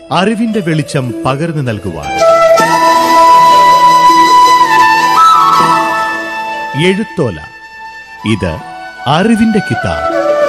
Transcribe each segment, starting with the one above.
അറിവിന്റെ വെളിച്ചം പകർന്നു നൽകുവാൻ എഴുത്തോല ഇത് അറിവിന്റെ കിതാബ്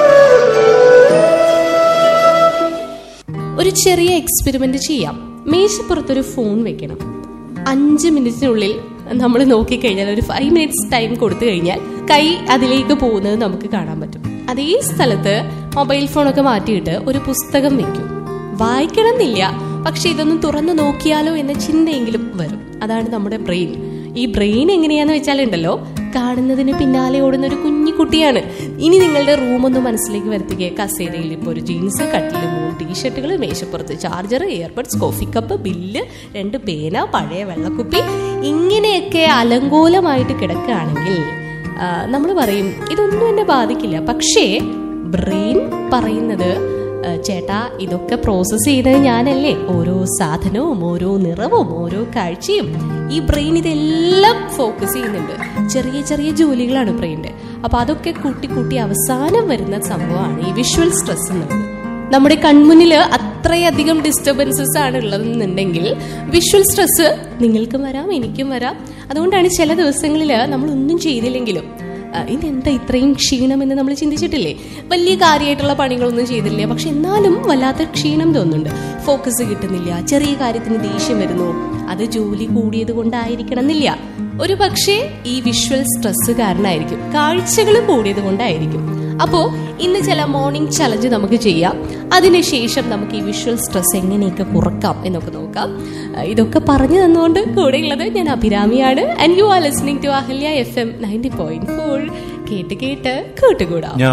ഒരു ചെറിയ എക്സ്പെരിമെന്റ് ചെയ്യാം മേശപ്പുറത്തൊരു ഫോൺ വെക്കണം അഞ്ച് മിനിറ്റിനുള്ളിൽ നമ്മൾ നോക്കിക്കഴിഞ്ഞാൽ ഒരു ഫൈവ് മിനിറ്റ്സ് ടൈം കൊടുത്തു കഴിഞ്ഞാൽ കൈ അതിലേക്ക് പോകുന്നത് നമുക്ക് കാണാൻ പറ്റും അതേ സ്ഥലത്ത് മൊബൈൽ ഫോണൊക്കെ മാറ്റിയിട്ട് ഒരു പുസ്തകം വെക്കും വായിക്കണം എന്നില്ല പക്ഷെ ഇതൊന്ന് തുറന്നു നോക്കിയാലോ എന്ന ചിന്തയെങ്കിലും വരും അതാണ് നമ്മുടെ ബ്രെയിൻ ഈ ബ്രെയിൻ എങ്ങനെയാന്ന് വെച്ചാൽ ഉണ്ടല്ലോ കാണുന്നതിന് പിന്നാലെ ഓടുന്ന ഒരു കുഞ്ഞു കുട്ടിയാണ് ഇനി നിങ്ങളുടെ റൂം ഒന്ന് മനസ്സിലേക്ക് വരുത്തുക കസേരയിൽ ഇപ്പോൾ ഒരു ജീൻസ് കട്ടിൽ മൂന്ന് ടീഷർട്ടുകൾ മേശപ്പുറത്ത് charger earbuds coffee cup bill രണ്ട് പേന പഴയ വെള്ളക്കുപ്പി ഇങ്ങനെയൊക്കെ അലങ്കോലമായിട്ട് കിടക്കുകയാണെങ്കിൽ നമ്മൾ പറയും ഇതൊന്നും എന്നെ ബാധിക്കില്ല പക്ഷേ ബ്രെയിൻ പറയുന്നത് "ആ, ചേട്ടാ ഇതൊക്കെ പ്രോസസ്സ് ചെയ്യുന്നത് ഞാനല്ലേ ഓരോ സാധനവും ഓരോ നിറവും ഓരോ കാഴ്ചയും ഈ ബ്രെയിൻ ഇതെല്ലാം ഫോക്കസ് ചെയ്യുന്നുണ്ട് ചെറിയ ചെറിയ ജോലികളാണ് ബ്രെയിൻ്റെ അപ്പൊ അതൊക്കെ കൂട്ടി കൂട്ടി അവസാനം വരുന്ന സംഭവമാണ് ഈ വിഷ്വൽ സ്ട്രെസ് എന്നുള്ളത് നമ്മുടെ കൺമുന്നിൽ അത്രയധികം ഡിസ്റ്റർബൻസസ് ആണ് ഉള്ളതെന്നുണ്ടെങ്കിൽ വിഷ്വൽ സ്ട്രെസ് നിങ്ങൾക്കും വരാം എനിക്കും വരാം അതുകൊണ്ടാണ് ചില ദിവസങ്ങളിൽ നമ്മൾ ഒന്നും ചെയ്തില്ലെങ്കിലും ആ, ഇതെന്താ ഇത്രയും ക്ഷീണം എന്ന് നമ്മൾ ചിന്തിച്ചിട്ടില്ലേ വലിയ കാര്യമായിട്ടുള്ള പണികളൊന്നും ചെയ്തില്ല പക്ഷെ എന്നാലും വല്ലാത്ത ക്ഷീണം തോന്നുന്നുണ്ട് ഫോക്കസ് കിട്ടുന്നില്ല ചെറിയ കാര്യത്തിന് ദേഷ്യം വരുന്നു അത് ജോലി കൂടിയത് കൊണ്ടായിരിക്കണം എന്നില്ല ഒരു പക്ഷേ ഈ വിഷ്വൽ സ്ട്രെസ് കാരണമായിരിക്കും കാഴ്ചകൾ കൂടിയത് കൊണ്ടായിരിക്കും അപ്പോൾ ഇന്ന് ചില മോർണിംഗ് ചലഞ്ച് നമുക്ക് ചെയ്യാം അതിനുശേഷം നമുക്ക് ഈ വിഷ്വൽ സ്ട്രെസ് എങ്ങനെയൊക്കെ കുറക്കാം എന്നൊക്കെ നോക്കാം ആ, ഇതൊക്കെ പറഞ്ഞു തന്നുകൊണ്ട് കൂടെയുള്ളത് ഞാൻ അഭിരാമിയാണ് and you are listening to Ahalya F M ninety point four കേട്ട് കേട്ട് കൂട്ടുകൂടാം